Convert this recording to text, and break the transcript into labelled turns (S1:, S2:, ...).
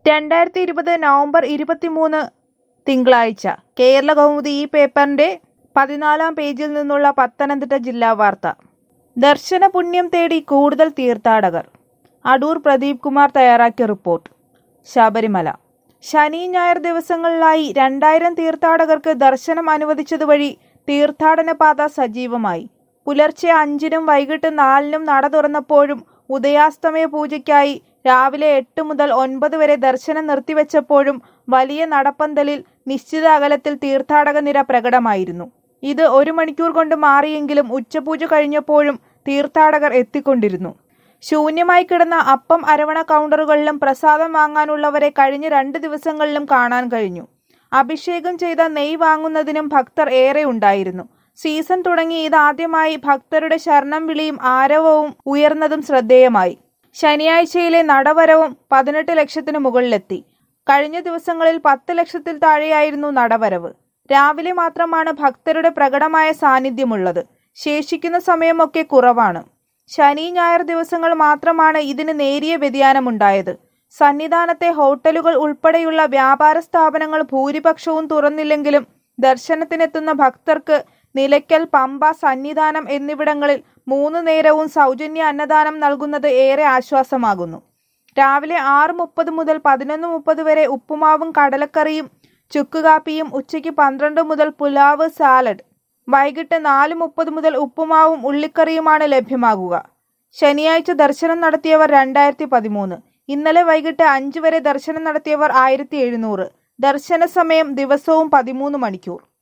S1: രണ്ടായിരത്തി ഇരുപത് നവംബർ ഇരുപത്തിമൂന്ന് തിങ്കളാഴ്ച കേരള കൗമുദി ഈ പേപ്പറിന്റെ പതിനാലാം പേജിൽ നിന്നുള്ള പത്തനംതിട്ട ജില്ലാ വാർത്ത ദർശന പുണ്യം തേടി കൂടുതൽ തീർത്ഥാടകർ അടൂർ പ്രദീപ് കുമാർ തയ്യാറാക്കിയ റിപ്പോർട്ട് ശബരിമല ശനി ഞായർ ദിവസങ്ങളിലായി രണ്ടായിരം തീർത്ഥാടകർക്ക് ദർശനം അനുവദിച്ചതുവഴി തീർത്ഥാടന പാത സജീവമായി പുലർച്ചെ അഞ്ചിനും വൈകിട്ട് നാലിനും നട തുറന്നപ്പോഴും ഉദയാസ്തമയ പൂജയ്ക്കായി രാവിലെ എട്ട് മുതൽ ഒൻപത് വരെ ദർശനം നിർത്തിവെച്ചപ്പോഴും വലിയ നടപ്പന്തലിൽ നിശ്ചിത അകലത്തിൽ തീർത്ഥാടക നിര പ്രകടമായിരുന്നു ഇത് ഒരു മണിക്കൂർ കൊണ്ട് മാറിയെങ്കിലും ഉച്ചപൂജ കഴിഞ്ഞപ്പോഴും തീർത്ഥാടകർ എത്തിക്കൊണ്ടിരുന്നു ശൂന്യമായി കിടന്ന അപ്പം അരവണ കൗണ്ടറുകളിലും പ്രസാദം വാങ്ങാനുള്ളവരെ കഴിഞ്ഞ രണ്ട് ദിവസങ്ങളിലും കാണാൻ കഴിഞ്ഞു അഭിഷേകം ചെയ്ത നെയ് വാങ്ങുന്നതിനും ഭക്തർ ഏറെ ഉണ്ടായിരുന്നു സീസൺ തുടങ്ങി ഇതാദ്യമായി ഭക്തരുടെ ശരണം വിളിയും ആരവവും ഉയർന്നതും ശ്രദ്ധേയമായി ശനിയാഴ്ചയിലെ നടവരവും പതിനെട്ട് ലക്ഷത്തിന് മുകളിലെത്തി കഴിഞ്ഞ ദിവസങ്ങളിൽ പത്ത് ലക്ഷത്തിൽ താഴെയായിരുന്നു നടവരവ് രാവിലെ മാത്രമാണ് ഭക്തരുടെ പ്രകടമായ സാന്നിധ്യമുള്ളത് ശേഷിക്കുന്ന സമയമൊക്കെ കുറവാണ് ശനി ഞായർ ദിവസങ്ങൾ മാത്രമാണ് ഇതിന് നേരിയ വ്യതിയാനമുണ്ടായത് സന്നിധാനത്തെ ഹോട്ടലുകൾ ഉൾപ്പെടെയുള്ള വ്യാപാര സ്ഥാപനങ്ങൾ ഭൂരിപക്ഷവും തുറന്നില്ലെങ്കിലും ദർശനത്തിനെത്തുന്ന ഭക്തർക്ക് നിലയ്ക്കൽ പമ്പ സന്നിധാനം എന്നിവിടങ്ങളിൽ മൂന്ന് നേരവും സൗജന്യ അന്നദാനം നൽകുന്നത് ഏറെ ആശ്വാസമാകുന്നു രാവിലെ ആറ് മുപ്പത് മുതൽ പതിനൊന്ന് മുപ്പത് വരെ ഉപ്പുമാവും കടലക്കറിയും ചുക്കുകാപ്പിയും ഉച്ചയ്ക്ക് പന്ത്രണ്ട് മുതൽ പുലാവ് സാലഡ് വൈകിട്ട് നാല് മുപ്പത് മുതൽ ഉപ്പുമാവും ഉള്ളിക്കറിയുമാണ് ലഭ്യമാകുക ശനിയാഴ്ച ദർശനം നടത്തിയവർ രണ്ടായിരത്തി പതിമൂന്ന് ഇന്നലെ വൈകിട്ട് അഞ്ച് വരെ ദർശനം നടത്തിയവർ ആയിരത്തി എഴുന്നൂറ് ദർശന സമയം ദിവസവും പതിമൂന്ന് മണിക്കൂർ